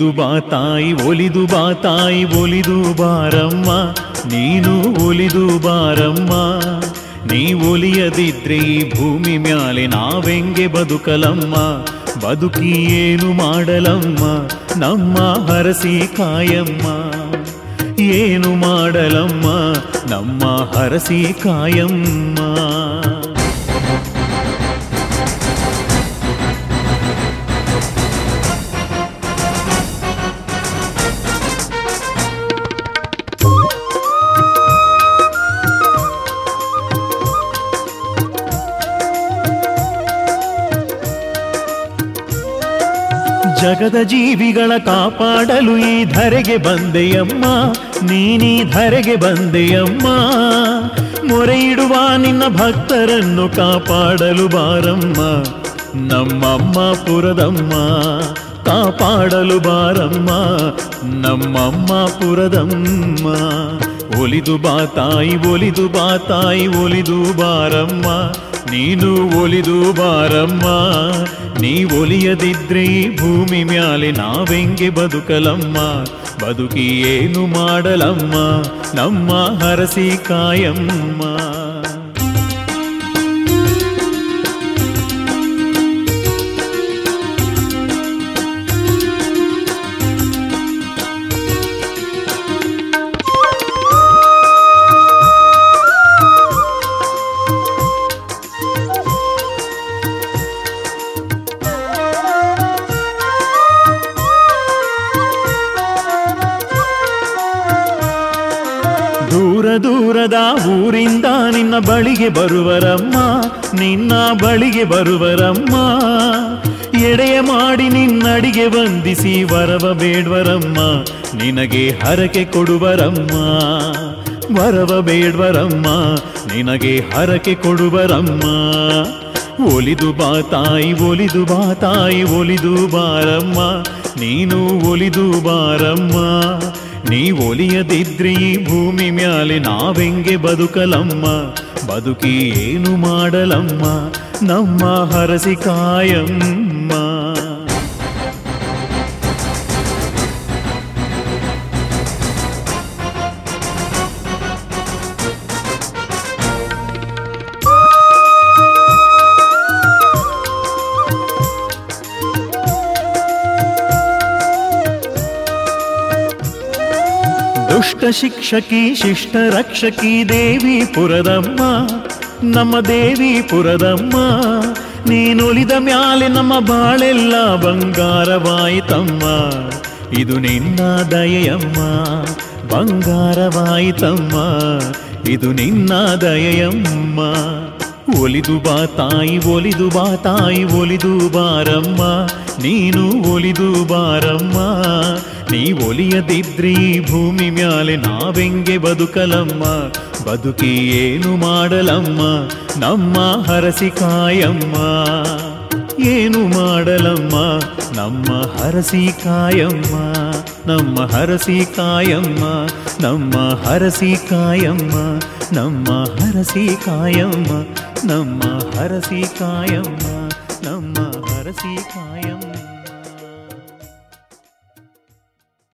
ಒಲಿದು ಬಾ ತಾಯಿ ಒಲಿದು ಬಾ ತಾಯಿ ಒಲಿದು ಬಾರಮ್ಮ ನೀನು ಒಲಿದು ಬಾರಮ್ಮ ನೀ ಒಲಿಯದಿದ್ರೆ ಈ ಭೂಮಿ ಮ್ಯಾಲೆ ನಾವೆಂಗೆ ಬದುಕಲಮ್ಮ ಬದುಕಿ ಏನು ಮಾಡಲಮ್ಮ ನಮ್ಮ ಹರಸಿ ಕಾಯಮ್ಮ ಏನು ಮಾಡಲಮ್ಮ ನಮ್ಮ ಹರಸಿ ಕಾಯಮ್ಮ ಜಗದ ಜೀವಿಗಳ ಕಾಪಾಡಲು ಈ ಧರೆಗೆ ಬಂದೆಯಮ್ಮ ನೀನೀ ಧರೆಗೆ ಬಂದೆಯಮ್ಮ ಮೊರೆ ಇಡುವ ನಿನ್ನ ಭಕ್ತರನ್ನು ಕಾಪಾಡಲು ಬಾರಮ್ಮ ನಮ್ಮಮ್ಮ ಪುರದಮ್ಮ ಕಾಪಾಡಲು ಬಾರಮ್ಮ ನಮ್ಮಮ್ಮ ಪುರದಮ್ಮ ಒಲಿದು ಬಾ ತಾಯಿ ಒಲಿದು ಬಾ ತಾಯಿ ಒಲಿದು ಬಾರಮ್ಮ ನೀನು ಒಲಿದು ಬಾರಮ್ಮ ನೀ ಒಲಿಯದಿದ್ರೆ ಈ ಭೂಮಿ ಮ್ಯಾಲೆ ನಾವೆಂಗೆ ಬದುಕಲಮ್ಮ ಬದುಕಿ ಏನು ಮಾಡಲಮ್ಮ ನಮ್ಮ ಹರಸಿ ಕಾಯಮ್ಮ ದೂರ ದೂರದ ಊರಿಂದ ನಿನ್ನ ಬಳಿಗೆ ಬರುವರಮ್ಮ ನಿನ್ನ ಬಳಿಗೆ ಬರುವರಮ್ಮ ಎಡೆಯ ಮಾಡಿ ನಿನ್ನಡಿಗೆ ವಂದಿಸಿ ವರವ ಬೇಡ್ವರಮ್ಮ ನಿನಗೆ ಹರಕೆ ಕೊಡುವರಮ್ಮ ವರವ ಬೇಡ್ವರಮ್ಮ ನಿನಗೆ ಹರಕೆ ಕೊಡುವರಮ್ಮ ಒಲಿದು ಬಾ ತಾಯಿ ಒಲಿದು ಬಾ ತಾಯಿ ಒಲಿದು ಬಾರಮ್ಮ ನೀನು ಒಲಿದು ಬಾರಮ್ಮ ನೀ ಒಲಿಯದಿದ್ರೆ ಈ ಭೂಮಿ ಮ್ಯಾಲೆ ನಾವೆಂಗೆ ಬದುಕಲಮ್ಮ ಬದುಕಿ ಏನು ಮಾಡಲಮ್ಮ ನಮ್ಮ ಹರಸಿ ಕಾಯಮ್ಮ ದುಷ್ಟ ಶಿಕ್ಷಕಿ ಶಿಷ್ಟ ರಕ್ಷಕಿ ದೇವಿ ಪುರದಮ್ಮ ನಮ್ಮ ದೇವಿ ಪುರದಮ್ಮ ನೀನೊಲಿದ ಮ್ಯಾಲೆ ನಮ್ಮ ಬಾಳೆಲ್ಲ ಬಂಗಾರವಾಯಿತಮ್ಮ ಇದು ನಿನ್ನ ದಯೆಯಮ್ಮ ಬಂಗಾರವಾಯಿತಮ್ಮ ಇದು ನಿನ್ನ ದಯೆಯಮ್ಮ ಒಲಿದು ಬಾ ತಾಯಿ ಒಲಿದು ಬಾ ತಾಯಿ ಒಲಿದು ಬಾರಮ್ಮ ನೀನು ಒಲಿದು ಬಾರಮ್ಮ ನೀ ಒಲಿಯದಿದ್ರಿ ಈ ಭೂಮಿ ಮ್ಯಾಲೆ ನಾವೆಂಗೆ ಬದುಕಲಮ್ಮ ಬದುಕಿ ಏನು ಮಾಡಲಮ್ಮ ನಮ್ಮ ಹರಸಿ ಕಾಯಮ್ಮ ಏನು ಮಾಡಲಮ್ಮ ನಮ್ಮ ಹರಸಿ ಕಾಯಮ್ಮ ನಮ್ಮ ಹರಸಿ ಕಾಯಮ್ಮ ನಮ್ಮ ಹರಸಿ ಕಾಯಮ್ಮ ನಮ್ಮ ಹರಸಿ ಕಾಯಮ್ಮ ನಮ್ಮ ಹರಸಿ ಕಾಯಮ್ಮ ನಮ್ಮ ಹರಸಿ ಕಾಯಮ್ಮ